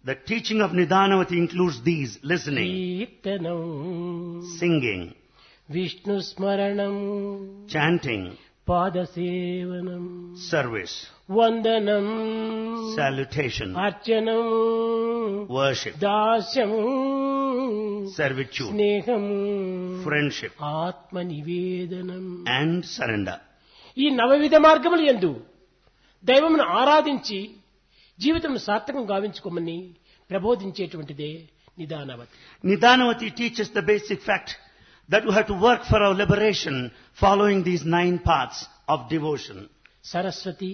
The teaching of Nidanavati includes these listening, కీర్తనం singing, Vishnu స్మరణం chanting, పాదసేవనం service, వందనం salutation, అర్చనం worship, దాస్యం servitude, స్నేహం friendship, ఆత్మ నివేదనం and surrender. ఈ నవవిధ మార్గములు ఎందు దైవమును ఆరాధించి జీవితం సార్థకం గావించుకోమని ప్రబోధించేటువంటిదే నిదానవతి Nidanavati teaches the basic fact that we have to work for our liberation following these nine paths of devotion. Saraswati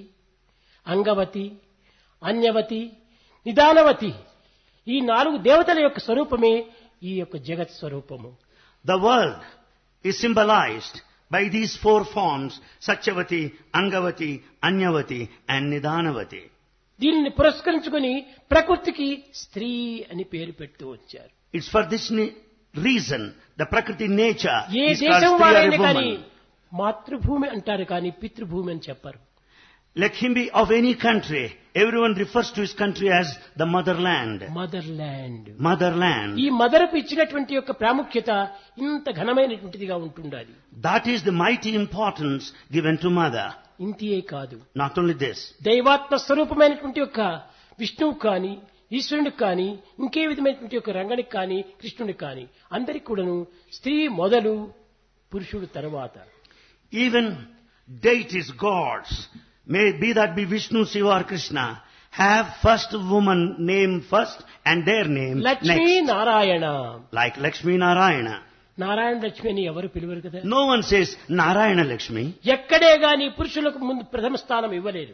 Angavati అన్యవతి నిదానవతి ఈ నాలుగు దేవతల యొక్క స్వరూపమే ఈ యొక్క జగత్ స్వరూపము The world is symbolized by these four forms, Satyavati, Angavati, Anyavati and Nidanavati. దీనిని పురస్కరించుకొని ప్రకృతికి స్త్రీ అని పేరు పెడుతూ వచ్చారు It's for this ne- reason the Prakriti nature A is called దేశం Stri or వారైనా a కానీ woman. మాతృభూమి అంటారు కానీ పితృభూమి అని చెప్పరు Let him be of any country. Everyone refers to his country as the motherland. Motherland Motherland. ఈ మదర్కు ఇచ్చినటువంటి యొక్క ప్రాముఖ్యత ఇంత ఘనమైనటువంటిదిగా ఉంటుండాలి That is the mighty importance given to mother. ఇంతియే కాదు Not only this. దైవాత్మ స్వరూపమైనటువంటి యొక్క విష్ణువు కానీ ఈశ్వరునికి కానీ ఇంకే విధమైనటువంటి యొక్క రంగనికి కానీ కృష్ణునికి కానీ అందరికి కూడాను స్త్రీ మొదలు పురుషుడు తర్వాత Even deities, gods, may be that be Vishnu, Shiva or Krishna, have first woman name first and their name Lakshmi next. Narayana Like Lakshmi Narayana. Narayana Lakshmi అని ఎవరు పిలువరు కదా No one says Narayana Lakshmi. ఎక్కడే గాని పురుషులకు ముందు ప్రథమ స్థానం ఇవ్వలేరు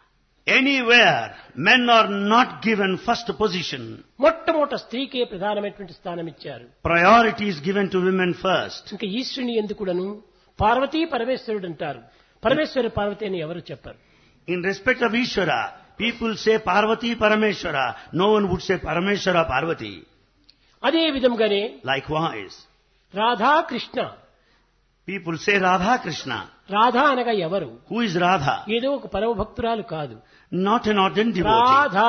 Anywhere, men are not given first position. మొట్టమొదట స్త్రీకే ప్రధానమైనటువంటి స్థానం ఇచ్చారు Priority is given to women first. ఇంకా ఈశ్వరుని ఎందుకుడను పార్వతీ పరమేశ్వరుడు అంటారు పరమేశ్వర పార్వతి అని ఎవరు చెప్పరు In respect of Ishvara, people say Parvati Parameshwara. No one would say Parameshwara Parvati. అదే విధంగానే Likewise, Radha Krishna people say Radha Krishna. Radha అనగా ఎవరు Who is Radha? ఏదో ఒక పరమ భక్తురాలు కాదు Not an ordinary devotee. Radha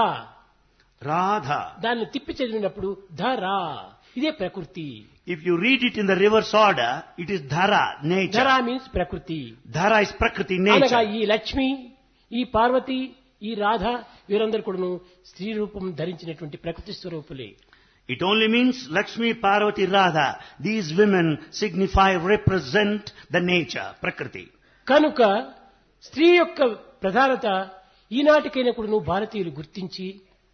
Radha. దాన్ని తిప్పి చదివినప్పుడు ధరా ఇదే ప్రకృతి If you read it in the reverse order, it is Dhara, nature. Dhara means ప్రకృతి Dhara is Prakriti, అనగా nature. ఈ లక్ష్మి ఈ పార్వతి ఈ రాధ వీరందరూ కూడాను స్త్రీ రూపం ధరించినటువంటి ప్రకృతి స్వరూపులే It only means Lakshmi, Parvati, Radha. These women signify, represent the nature, Prakriti. కనుక స్త్రీ యొక్క ప్రధానత ఈనాటికైనా కూడాను భారతీయులు గుర్తించి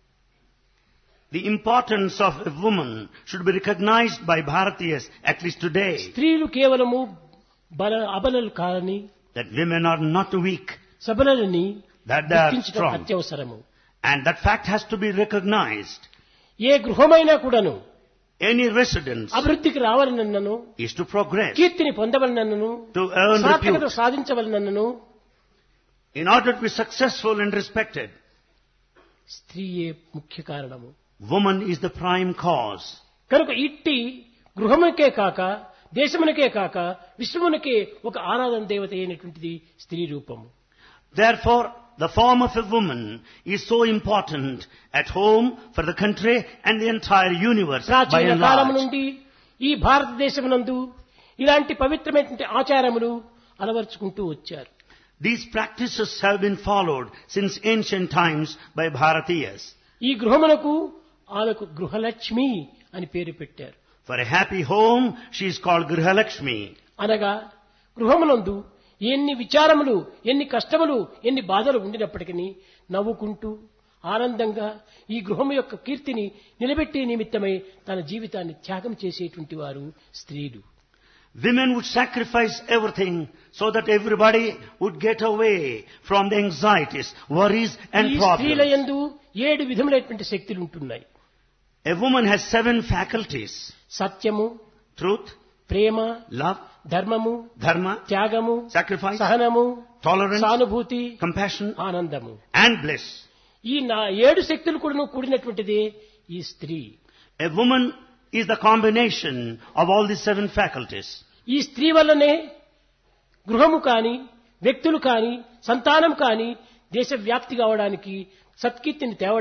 The importance of a woman should be recognized by Bharatiyas, at least today. స్త్రీలు కేవలము బల అబలలు కాదని That women are not weak, సబలని that they are గుర్తించడం strong. అత్యవసరము And that fact has to be recognized. ఏ గృహమైనా కూడాను Any residence అభివృద్ధికి రావాలనన్నను is to progress, కీర్తిని పొందవలనన్నను to earn సార్థకత repute. సాధించవలనన్నను In order to be successful and respected, స్త్రీయే ముఖ్య కారణము woman is the prime cause. కనుక ఇట్టి గృహమునకే కాక దేశమునకే కాక విశ్వమునకే ఒక ఆరాధన దేవత అయినటువంటిది స్త్రీ రూపము Therefore, the form of a woman is so important at home, for the country, and the entire universe by ప్రాచీన and కాలము large. నుండి ఈ భారతదేశమునందు ఇలాంటి పవిత్రమైనటువంటి ఆచారములు అలవర్చుకుంటూ వచ్చారు These practices have been followed since ancient times by Bharatiyas. ఈ గృహమునకు ఆమెకు గృహలక్ష్మి అని పేరు పెట్టారు For a happy home, she is called Grihalakshmi. అనగా గృహమునందు ఎన్ని విచారములు ఎన్ని కష్టములు ఎన్ని బాధలు ఉండినప్పటికీ నవ్వుకుంటూ ఆనందంగా ఈ గృహము యొక్క కీర్తిని నిలబెట్టే నిమిత్తమై తన జీవితాన్ని త్యాగం చేసేటువంటి వారు స్త్రీలు Women would sacrifice everything so that everybody would get away from the anxieties, worries and ఈ స్త్రీల problems. యందు ఏడు విధములైనటువంటి శక్తులు ఉంటున్నాయి A woman has seven faculties. సత్యము Truth, ప్రేమ love, ధర్మము dharma, త్యాగము sacrifice, సహనము tolerance, సానుభూతి compassion ఆనందము and bliss. ఈ నా ఏడు శక్తులు కూడా కూడినటువంటిదే ఈ స్త్రీ A woman is the combination of all these seven faculties. ఈ స్త్రీ వల్లనే గృహము కాని వ్యక్తులు కాని సంతానం కాని దేశవ్యాప్తి కావడానికి సత్కీర్తిని తేవడానికి